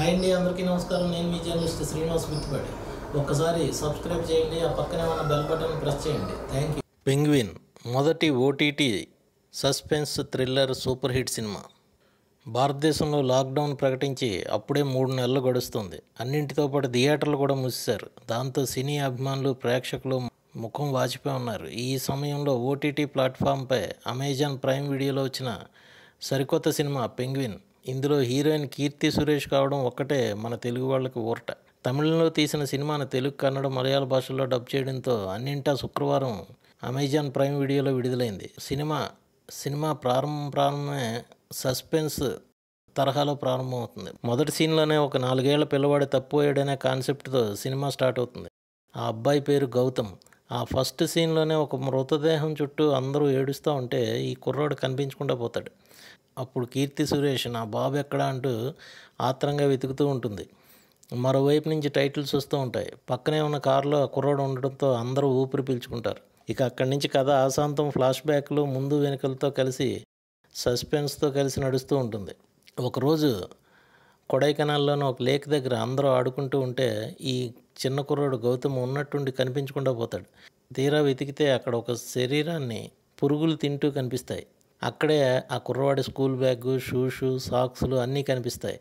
hi అండి అందరికీ నమస్కారం నేను మీ జర్నలిస్ట్ శ్రీనివాస్ మిత్తిపాటి ఒక్కసారి సబ్స్క్రైబ్ చేయండి ఆ పక్కనే ఉన్న బెల్ బటన్ ప్రెస్ చేయండి థ్యాంక్ యూ పెంగ్విన్ మొదటి OTT suspense thriller super hit cinema భారతదేశంలో లాక్డౌన్ ప్రకటించి అప్పుడే మూడు నెలలు గడుస్తుంది అన్నింటితో పాటు థియేటర్లు కూడా మూసేశారు దాంతో సినీ అభిమానులు ప్రేక్షకులు ముఖం వాచిపోయి ఉన్నారు ఈ సమయంలో ఓటీటీ ప్లాట్ఫామ్పై అమెజాన్ ప్రైమ్ వీడియోలో వచ్చిన సరికొత్త సినిమా పెంగ్విన్ ఇందులో హీరోయిన్ కీర్తి సురేష్ కావడం ఒక్కటే మన తెలుగు వాళ్ళకి ఊరట తమిళంలో తీసిన సినిమాను తెలుగు కన్నడ మలయాళ భాషల్లో డబ్ చేయడంతో అన్నింటా శుక్రవారం అమెజాన్ ప్రైమ్ వీడియోలో విడుదలైంది సినిమా సినిమా ప్రారంభం ప్రారంభమే సస్పెన్స్ తరహాలో ప్రారంభమవుతుంది మొదటి సీన్లోనే ఒక నాలుగేళ్ల పిల్లవాడు తప్పిపోయాడనే కాన్సెప్ట్తో సినిమా స్టార్ట్ అవుతుంది ఆ అబ్బాయి పేరు గౌతమ్ ఆ ఫస్ట్ సీన్లోనే ఒక మృతదేహం చుట్టూ అందరూ ఏడుస్తూ ఉంటే ఈ కుర్రాడు కనిపించకుండా పోతాడు అప్పుడు కీర్తి సురేష్ నా బాబు ఎక్కడా అంటూ ఆత్రంగా వెతుకుతూ ఉంటుంది మరోవైపు నుంచి టైటిల్స్ వస్తూ ఉంటాయి పక్కనే ఉన్న కారులో ఆ కుర్రాడు ఉండడంతో అందరూ ఊపిరి పీల్చుకుంటారు ఇక అక్కడి నుంచి కథ ఆశాంతం ఫ్లాష్ బ్యాక్లు ముందు వెనుకలతో కలిసి సస్పెన్స్తో కలిసి నడుస్తూ ఉంటుంది ఒకరోజు కొడైకెనాల్లోని ఒక లేక్ దగ్గర అందరూ ఆడుకుంటూ ఉంటే ఈ చిన్న కుర్రాడు గౌతమ్ ఉన్నట్టుండి కనిపించకుండా పోతాడు తీరా వెతికితే అక్కడ ఒక శరీరాన్ని పురుగులు తింటూ కనిపిస్తాయి అక్కడే ఆ కుర్రవాడి స్కూల్ బ్యాగ్ షూషు సాక్స్లు అన్నీ కనిపిస్తాయి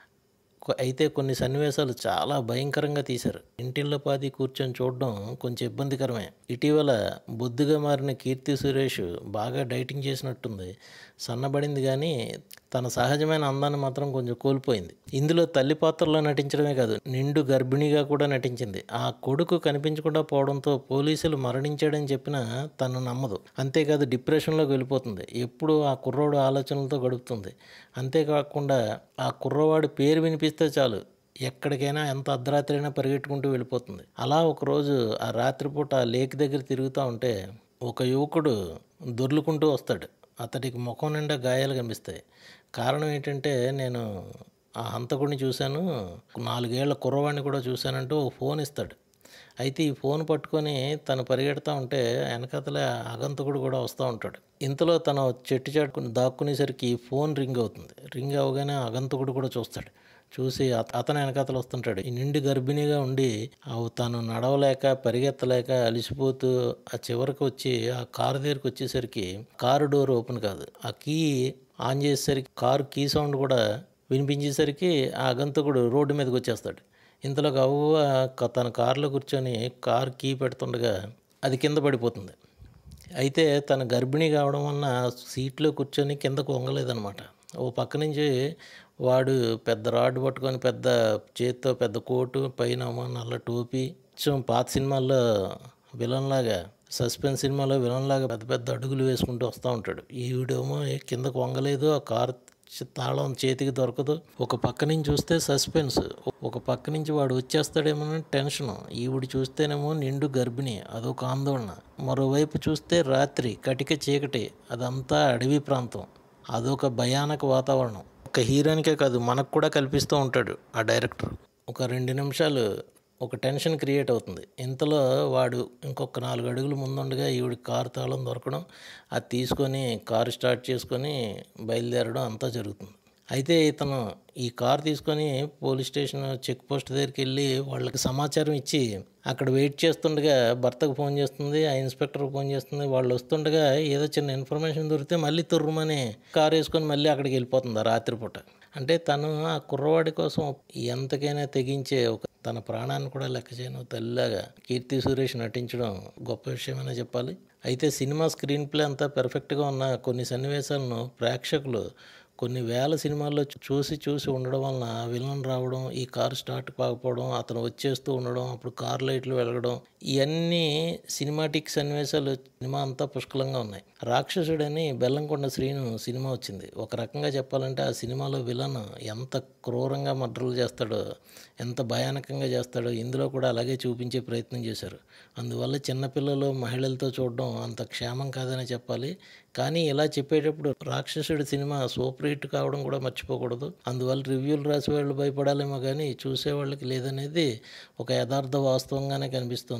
కొ- అయితే కొన్ని సన్నివేశాలు చాలా భయంకరంగా తీశారు ఇంటిళ్ళ పాది కూర్చొని చూడడం కొంచెం ఇబ్బందికరమే ఇటీవల బొద్దుగా మారిన కీర్తి సురేష్ బాగా డైటింగ్ చేసినట్టుంది సన్నబడింది కానీ తన సహజమైన అందాన్ని మాత్రం కొంచెం కోల్పోయింది ఇందులో తల్లి పాత్రలో నటించడమే కాదు నిండు గర్భిణిగా కూడా నటించింది ఆ కొడుకు కనిపించకుండా పోవడంతో పోలీసులు మరణించాడని చెప్పినా తను నమ్మదు అంతేకాదు డిప్రెషన్లోకి వెళ్ళిపోతుంది ఎప్పుడు ఆ కుర్రోడు ఆలోచనలతో గడుపుతుంది అంతేకాకుండా ఆ కుర్రవాడి పేరు వినిపిస్తే చాలు ఎక్కడికైనా ఎంత అర్ధరాత్రి అయినా పరిగెట్టుకుంటూ వెళ్ళిపోతుంది అలా ఒకరోజు ఆ రాత్రిపూట ఆ లేక్ దగ్గర తిరుగుతూ ఉంటే ఒక యువకుడు దొర్లుకుంటూ వస్తాడు అతడికి ముఖం నిండా గాయాలు కనిపిస్తాయి కారణం ఏంటంటే నేను ఆ హంతకుడిని చూశాను నాలుగేళ్ల కుర్రవాడిని కూడా చూశానంటూ ఓ ఫోన్ ఇస్తాడు అయితే ఈ ఫోన్ పట్టుకొని తను పరిగెడతా ఉంటే వెనకతలే అగంతకుడు కూడా వస్తూ ఉంటాడు ఇంతలో తను చెట్టు చాటుకుని దాక్కునేసరికి ఫోన్ రింగ్ అవుతుంది రింగ్ అవగానే అగంతకుడు కూడా చూస్తాడు చూసి అత- అతను వెనకాతలు వస్తుంటాడు ఈ నిండి గర్భిణిగా ఉండి అవు తను నడవలేక పరిగెత్తలేక అలిసిపోతూ ఆ చివరికి వచ్చి ఆ కారు దగ్గరికి వచ్చేసరికి కారు డోర్ ఓపెన్ కాదు ఆ కీ ఆన్ చేసేసరికి కారు కీ సౌండ్ కూడా వినిపించేసరికి ఆ అగంతకుడు రోడ్డు మీదకి వచ్చేస్తాడు ఇంతలో అవ్వ క- తన కారులో కూర్చొని కారు కీ పెడుతుండగా అది కింద పడిపోతుంది అయితే తన గర్భిణి కావడం వలన సీట్లో కూర్చొని కిందకు వంగలేదనమాట ఓ పక్క నుంచి వాడు పెద్ద రాడ్ పట్టుకొని పెద్ద చేత్తో పెద్ద కోటు పైన ఏమో నల్ల టోపీ కొంచెం పాత సినిమాల్లో విలన్ లాగా సస్పెన్స్ సినిమాలో విలన్ లాగా పెద్ద పెద్ద అడుగులు వేసుకుంటూ వస్తూ ఉంటాడు ఈవిడేమో కిందకు వంగలేదు ఆ కారు చ- తాళం చేతికి దొరకదు ఒక పక్క నుంచి చూస్తే సస్పెన్స్ ఒక పక్క నుంచి వాడు వచ్చేస్తాడేమో టెన్షన్ ఈవిడ చూస్తేనేమో నిండు గర్భిణి అదొక ఆందోళన మరోవైపు చూస్తే రాత్రి కటిక చీకటి అదంతా అడవి ప్రాంతం అదొక భయానక వాతావరణం ఒక హీరోయిన్కే కాదు మనకు కూడా కల్పిస్తూ ఉంటాడు ఆ డైరెక్టర్ ఒక రెండు నిమిషాలు ఒక టెన్షన్ క్రియేట్ అవుతుంది ఇంతలో వాడు ఇంకొక నాలుగు అడుగులు ముందుండగా ఈవిడ కారు తాళం దొరకడం అది తీసుకొని కారు స్టార్ట్ చేసుకొని బయలుదేరడం అంతా జరుగుతుంది అయితే ఇతను ఈ కార్ తీసుకొని పోలీస్ స్టేషన్ చెక్ పోస్ట్ దగ్గరికి వెళ్ళి వాళ్ళకి సమాచారం ఇచ్చి అక్కడ వెయిట్ చేస్తుండగా భర్తకు ఫోన్ చేస్తుంది ఆ ఇన్స్పెక్టర్కి ఫోన్ చేస్తుంది వాళ్ళు వస్తుండగా ఏదో చిన్న ఇన్ఫర్మేషన్ దొరికితే మళ్ళీ తుర్రుమని కారు వేసుకొని మళ్ళీ అక్కడికి వెళ్ళిపోతుంది ఆ రాత్రిపూట అంటే తను ఆ కుర్రవాడి కోసం ఎంతకైనా తెగించే ఒక తన ప్రాణాన్ని కూడా లెక్క చేయను తల్లిలాగా కీర్తి సురేష్ నటించడం గొప్ప విషయమనే చెప్పాలి అయితే సినిమా స్క్రీన్ ప్లే అంతా పెర్ఫెక్ట్గా ఉన్న కొన్ని సన్నివేశాలను ప్రేక్షకులు కొన్ని వేల సినిమాల్లో చూ- చూసి చూసి ఉండడం వలన విలన్ రావడం ఈ కారు స్టార్ట్ కాకపోవడం అతను వచ్చేస్తూ ఉండడం అప్పుడు కార్ లైట్లు వెలగడం ఇవన్నీ సినిమాటిక్ సన్నివేశాలు సినిమా అంతా పుష్కలంగా ఉన్నాయి రాక్షసుడని బెల్లంకొండ శ్రీను సినిమా వచ్చింది ఒక రకంగా చెప్పాలంటే ఆ సినిమాలో విలన్ ఎంత క్రూరంగా మర్డర్లు చేస్తాడో ఎంత భయానకంగా చేస్తాడో ఇందులో కూడా అలాగే చూపించే ప్రయత్నం చేశారు అందువల్ల చిన్నపిల్లలు మహిళలతో చూడడం అంత క్షేమం కాదని చెప్పాలి కానీ ఇలా చెప్పేటప్పుడు రాక్షసుడి సినిమా సూపర్ హిట్ కావడం కూడా మర్చిపోకూడదు అందువల్ల రివ్యూలు రాసే వాళ్ళు భయపడాలేమో కానీ చూసేవాళ్ళకి లేదనేది ఒక యథార్థ వాస్తవంగానే కనిపిస్తుంది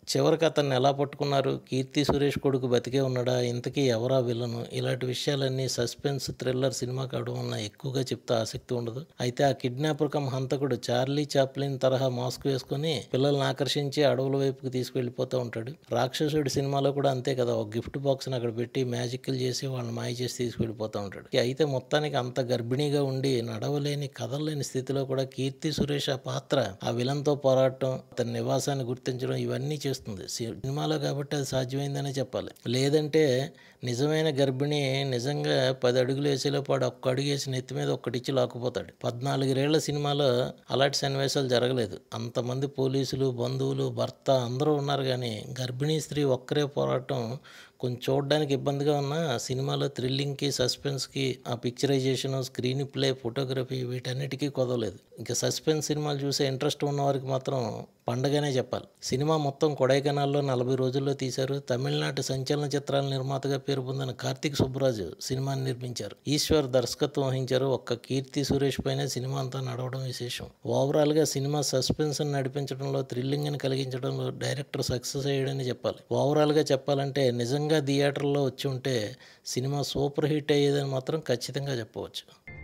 చివరికి అతన్ని ఎలా పట్టుకున్నారు కీర్తి సురేష్ కొడుకు బతికే ఉన్నాడా ఇంతకీ ఎవరా విలను ఇలాంటి విషయాలన్నీ సస్పెన్స్ థ్రిల్లర్ సినిమా కావడం వలన ఎక్కువగా చెప్తే ఆసక్తి ఉండదు అయితే ఆ కిడ్నాపర్ కమ్ హంతకుడు చార్లీ చాప్లిన్ తరహా మాస్క్ వేసుకుని పిల్లల్ని ఆకర్షించి అడవుల వైపుకి తీసుకెళ్లిపోతూ ఉంటాడు రాక్షసుడి సినిమాలో కూడా అంతే కదా ఒక గిఫ్ట్ బాక్స్ని అక్కడ పెట్టి మ్యాజిక్లు చేసి వాళ్ళని మాయ చేసి తీసుకెళ్లిపోతూ ఉంటాడు అయితే మొత్తానికి అంత గర్భిణీగా ఉండి నడవలేని కదలలేని స్థితిలో కూడా కీర్తి సురేష్ ఆ పాత్ర ఆ విలన్తో పోరాటం అతని నివాసాన్ని గుర్తించడం ఇవన్నీ చేస్తుంది సినిమాలో కాబట్టి అది సాధ్యమైందనే చెప్పాలి లేదంటే నిజమైన గర్భిణి నిజంగా పది అడుగులు వేసేలో పాడు ఒక్క అడుగు వేసి నెత్తి మీద ఒక్కటిచ్చి లాక్కుపోతాడు పద్నాలుగేళ్ల సినిమాలో అలాంటి సన్నివేశాలు జరగలేదు అంతమంది పోలీసులు బంధువులు భర్త అందరూ ఉన్నారు కానీ గర్భిణీ స్త్రీ ఒక్కరే పోరాటం కొంచెం చూడడానికి ఇబ్బందిగా ఉన్న సినిమాలో థ్రిల్లింగ్కి సస్పెన్స్కి ఆ పిక్చరైజేషన్ స్క్రీన్ ప్లే ఫోటోగ్రఫీ వీటన్నిటికీ కుదవలేదు ఇంకా సస్పెన్స్ సినిమాలు చూసే ఇంట్రెస్ట్ ఉన్న వారికి మాత్రం పండగనే చెప్పాలి సినిమా మొత్తం కొడైకెనాల్లో నలభై రోజుల్లో తీశారు తమిళనాడు సంచలన చిత్రాల నిర్మాతగా పేరు పొందిన కార్తీక్ సుబ్బరాజు సినిమాని నిర్మించారు ఈశ్వర్ దర్శకత్వం వహించారు ఒక్క కీర్తి సురేష్ పైన సినిమా అంతా నడవడం విశేషం ఓవరాల్గా సినిమా సస్పెన్స్ నడిపించడంలో థ్రిల్లింగ్ని కలిగించడంలో డైరెక్టర్ సక్సెస్ అయ్యాడని చెప్పాలి ఓవరాల్గా చెప్పాలంటే నిజంగా థియేటర్లో వచ్చి ఉంటే సినిమా సూపర్ హిట్ అయ్యేదని మాత్రం ఖచ్చితంగా చెప్పవచ్చు